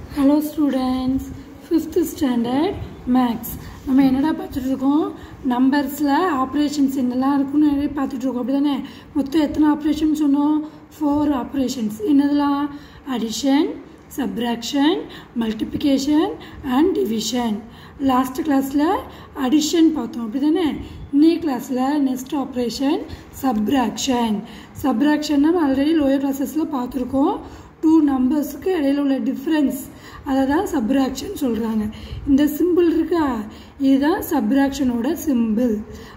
hello students fifth standard maths நம்ம என்னடா பார்த்துட்ருக்கோம் நம்பர்ஸில் ஆப்ரேஷன்ஸ் என்னெல்லாம் இருக்குன்னு நிறைய பார்த்துட்ருக்கோம் அப்படி தானே மொத்தம் எத்தனை ஆப்ரேஷன் சொன்னோம் ஃபோர் ஆப்ரேஷன்ஸ் என்னதெல்லாம் addition subtraction multiplication and division last கிளாஸில் அடிஷன் பார்த்தோம் அப்படி தானே இன்னைக்கு கிளாஸில் நெக்ஸ்ட் ஆப்ரேஷன் சப்ராக்ஷன் சப்ராக்ஷன் நம்ம ஆல்ரெடி லோயர் கிளாஸஸில் பார்த்துருக்கோம் டூ நம்பர்ஸுக்கு இடையில உள்ள டிஃப்ரென்ஸ் அதை தான் சப்ராக்ஷன் சொல்கிறாங்க இந்த சிம்பிள் இருக்கா இதுதான் சப்ராக்ஷனோட சிம்பிள்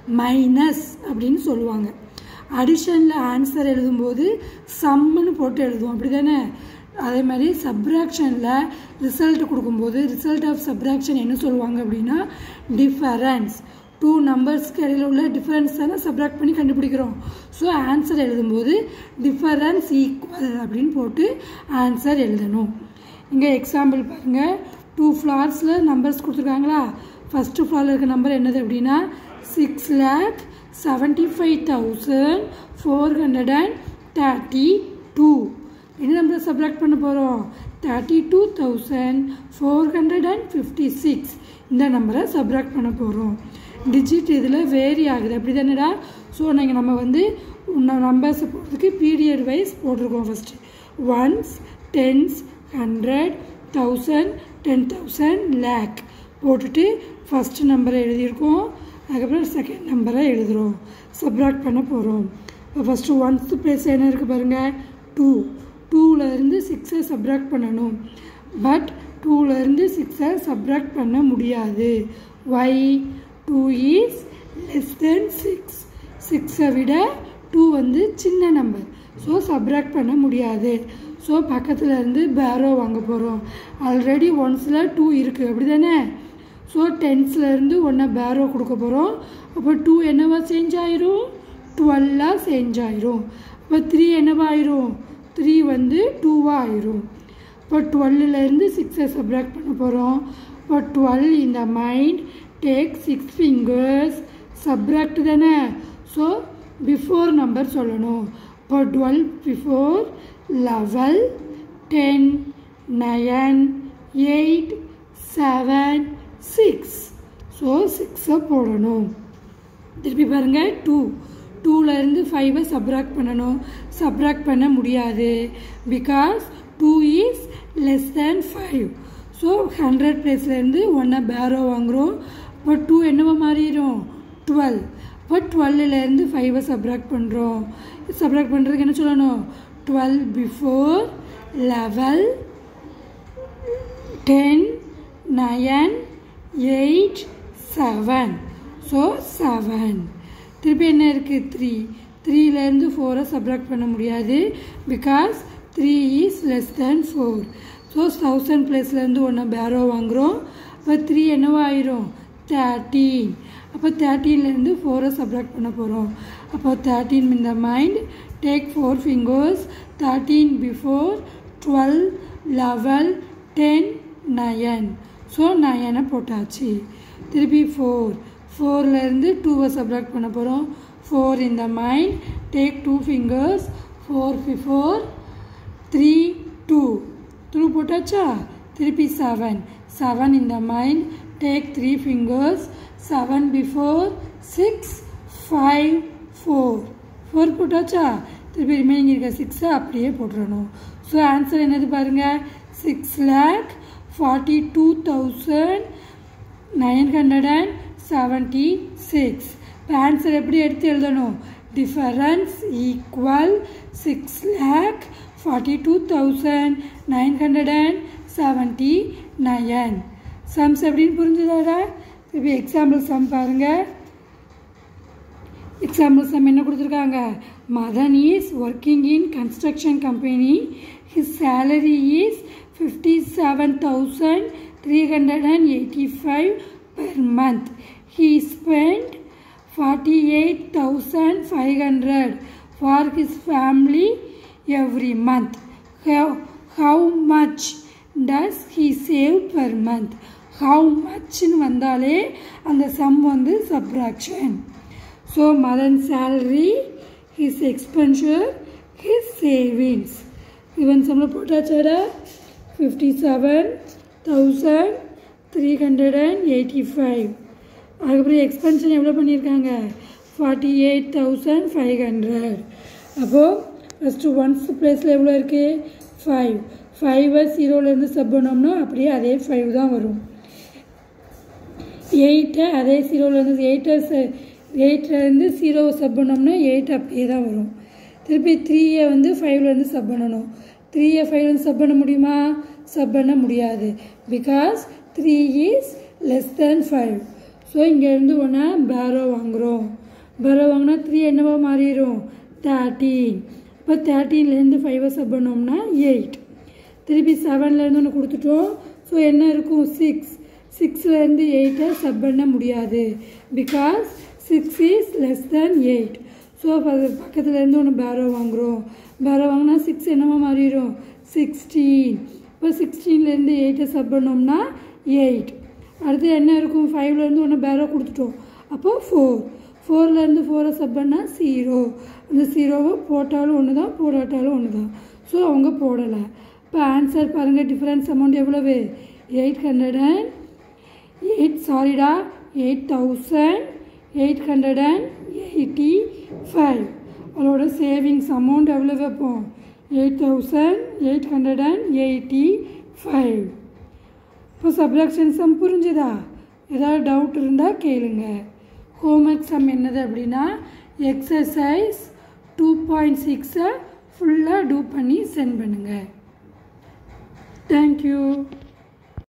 மைனஸ் அப்படின்னு சொல்லுவாங்க அடிஷனில் ஆன்சர் எழுதும்போது சம்முன்னு போட்டு எழுதுவோம் அப்படி தானே அதே மாதிரி சப்ராக்ஷனில் ரிசல்ட் கொடுக்கும்போது ரிசல்ட் ஆஃப் சப்ராக்ஷன் என்ன சொல்லுவாங்க அப்படின்னா டிஃபரன்ஸ் டூ நம்பர்ஸ்க்கு இடையில உள்ள டிஃபரன்ஸ் தானே சப்ராக்ட் பண்ணி கண்டுபிடிக்கிறோம் ஸோ ஆன்சர் எழுதும்போது டிஃபரன்ஸ் ஈக்குவல் அப்படின்னு போட்டு ஆன்சர் எழுதணும் இங்கே எக்ஸாம்பிள் பாருங்கள் டூ ஃப்ளார்ஸில் நம்பர்ஸ் கொடுத்துருக்காங்களா ஃபஸ்ட்டு ஃப்ளாரில் இருக்க நம்பர் என்னது அப்படின்னா six lakh seventy five thousand four hundred and thirty two என்ன நம்பர் சப்ராக்ட் பண்ண போகிறோம் thirty two thousand four hundred and fifty six இந்த நம்பரை சப்ராக்ட் பண்ண போகிறோம் டிஜிட் இதில் வேரி ஆகுது அப்படி தானேடா ஸோ நீங்கள் நம்ம வந்து நம்பர்ஸை போடுறதுக்கு பீரியட் வைஸ் போட்டிருக்கோம் first ones tens hundred thousand ten thousand lakh போட்டுட்டு ஃபஸ்ட்டு நம்பரை எழுதியிருக்கோம் அதுக்கப்புறம் செகண்ட் நம்பரை எழுதுகிறோம் சப்ராக்ட் பண்ண போகிறோம் இப்போ ஃபஸ்ட்டு ஒன்ஸ் பிளேஸ் என்ன இருக்குது பாருங்கள் டூ டூவிலேருந்து சிக்ஸை சப்ராக்ட் பண்ணணும் பட் டூவிலேருந்து சிக்ஸை சப்ராக்ட் பண்ண முடியாது why two is less than six சிக்ஸை விட டூ வந்து சின்ன நம்பர் ஸோ சப்ராக்ட் பண்ண முடியாது ஸோ பக்கத்தில் இருந்து பேரோ வாங்க போகிறோம் ஆல்ரெடி ஒன்ஸில் டூ இருக்குது அப்படி தானே ஸோ டென்ஸ்லேருந்து ஒன்றை பேரோ கொடுக்க போகிறோம் அப்போ டூ என்னவா சேஞ்ச் ஆயிரும் டுவெல்லாக சேஞ்ச் ஆயிரும் அப்போ த்ரீ என்னவா ஆயிரும் த்ரீ வந்து டூவாக ஆயிரும் இப்போ டுவெல்லுலேருந்து சிக்ஸை சப்ராக்ட் பண்ண போகிறோம் இப்போ டுவெல் இந்த mind take six fingers subtract தானே ஸோ பிஃபோர் நம்பர் சொல்லணும் இப்போ twelve before eleven ten nine eight seven six so சிக்ஸை போடணும் திருப்பி பாருங்கள் டூ டூலேருந்து ஃபைவை சப்ராக்ட் பண்ணணும் சப்ராக்ட் பண்ண முடியாது because two is less than five so hundred ப்ளேஸ்லேருந்து ஒன்றை பேரோ வாங்குகிறோம் இப்போ டூ என்னவா மாறிடும் டுவெல் இப்போ டுவெல்லுலேருந்து ஃபைவை சப்ராக்ட் பண்ணுறோம் சப்ராக்ட் பண்ணுறதுக்கு என்ன சொல்லணும் twelve before eleven ten nine eight seven so seven திருப்பி என்ன இருக்குது த்ரீ த்ரீலேருந்து ஃபோரை சப்ராக்ட் பண்ண முடியாது because three is less than four so thousand ப்ளேஸ்லேருந்து ஒன்று பேரோ வாங்குகிறோம் அப்போ த்ரீ என்னவோ ஆயிரும் தேர்ட்டீன் அப்போ தேர்ட்டீன்லேருந்து ஃபோரை சப்ராக்ட் பண்ண போகிறோம் அப்போ thirteen in the mind take four fingers thirteen before twelve eleven ten nine so நயனை போட்டாச்சு திருப்பி ஃபோர் ஃபோர்லேருந்து டூவை சப்ராக்ட் பண்ண போகிறோம் four in the mind take two fingers four four three two through போட்டாச்சா திருப்பி seven seven in the mind take three fingers seven before six five four four போட்டாச்சா திருப்பி ரிமைனிங் இருக்க சிக்ஸை அப்படியே போட்டுடணும் ஸோ ஆன்சர் என்னது பாருங்கள் six lakh forty two thousand nine hundred and seventy six இப்போ ஆன்சர் எப்படி எடுத்து எழுதணும் difference equal six lakh forty two thousand nine hundred and seventy nine sums எப்படின்னு புரிஞ்சுதாடா இப்போ எக்ஸாம்பிள் சம் பாருங்கள் எக்ஸாம்பிள் சம் என்ன கொடுத்துருக்காங்க Madan is working in construction company his salary is fifty seven thousand three hundred and eighty five per month he spend forty eight thousand five hundred for his family every month how much does he save per month how மச்னு வந்தாலே அந்த sum வந்து subtraction so Madan salary his expenditure his savings இவன் சம்மில் போட்டாச்சாடா fifty seven thousand three hundred and eighty five அதுக்கப்புறம் expenditure எவ்வளோ பண்ணியிருக்காங்க forty eight thousand five hundred அப்போது ஃபஸ்ட்டு ஒன்ஸ் ப்ளேஸில் எவ்வளோ இருக்குது ஃபைவ் ஃபைவை ஜீரோலேருந்து சப் பண்ணோம்னா அப்படியே அதே ஃபைவ் தான் வரும் எயிட்டை அதே ஜீரோலேருந்து எயிட்டை எயிட்லேருந்து ஜீரோவை சப் பண்ணோம்னா எயிட் அப்படியே தான் வரும் திருப்பி த்ரீயை வந்து ஃபைவ்லேருந்து சப் பண்ணணும் த்ரீயை ஃபைவ்லேருந்து சப் பண்ண முடியுமா சப் பண்ண முடியாது because three is less than five so இங்கேருந்து ஒன்றா பேரோ வாங்குகிறோம் பேரோ வாங்கினா த்ரீ என்னவா மாறிடும் தேர்ட்டீன் இப்போ தேர்ட்டீன்லேருந்து ஃபைவை சப் பண்ணோம்னா எயிட் திருப்பி செவன்லேருந்து ஒன்று கொடுத்துட்டோம் ஸோ என்ன இருக்கும் சிக்ஸ் சிக்ஸ்லேருந்து எயிட்டை சப் பண்ண முடியாது because six is less than eight so அது பக்கத்துலேருந்து ஒன்று பேரோ வாங்குகிறோம் பேரோ வாங்கினா சிக்ஸ் என்னவா மாறிடும் சிக்ஸ்டீன் இப்போ சிக்ஸ்டீன்லேருந்து எயிட்டை சப் பண்ணோம்னா எயிட் அடுத்து என்ன இருக்கும் ஃபைவ்லேருந்து ஒன்று பேரோ கொடுத்துட்டோம் அப்போது ஃபோர் ஃபோர்லேருந்து ஃபோரை சப் பண்ணால் ஜீரோ அந்த ஜீரோவை போட்டாலும் ஒன்று தான் போடாட்டாலும் ஒன்று தான் ஸோ அவங்க போடலை இப்போ ஆன்சர் பாருங்கள் டிஃப்ரென்ஸ் அமௌண்ட் எவ்வளவு எயிட் ஹண்ட்ரட் அண்ட் எயிட் சாரிடா eight thousand eight hundred and eighty five அதோட சேவிங்ஸ் அமௌண்ட் எவ்வளோ வைப்போம் eight thousand eight hundred and eighty five இப்போ சப்ராக்ஷன் சம் புரிஞ்சுதா ஏதாவது டவுட் இருந்தால் கேளுங்க ஹோம்ஒர்க் சம் என்னது அப்படின்னா எக்ஸசைஸ் டூ பாயிண்ட் சிக்ஸை ஃபுல்லாக டூ பண்ணி சென்ட் பண்ணுங்கள் தேங்க்யூ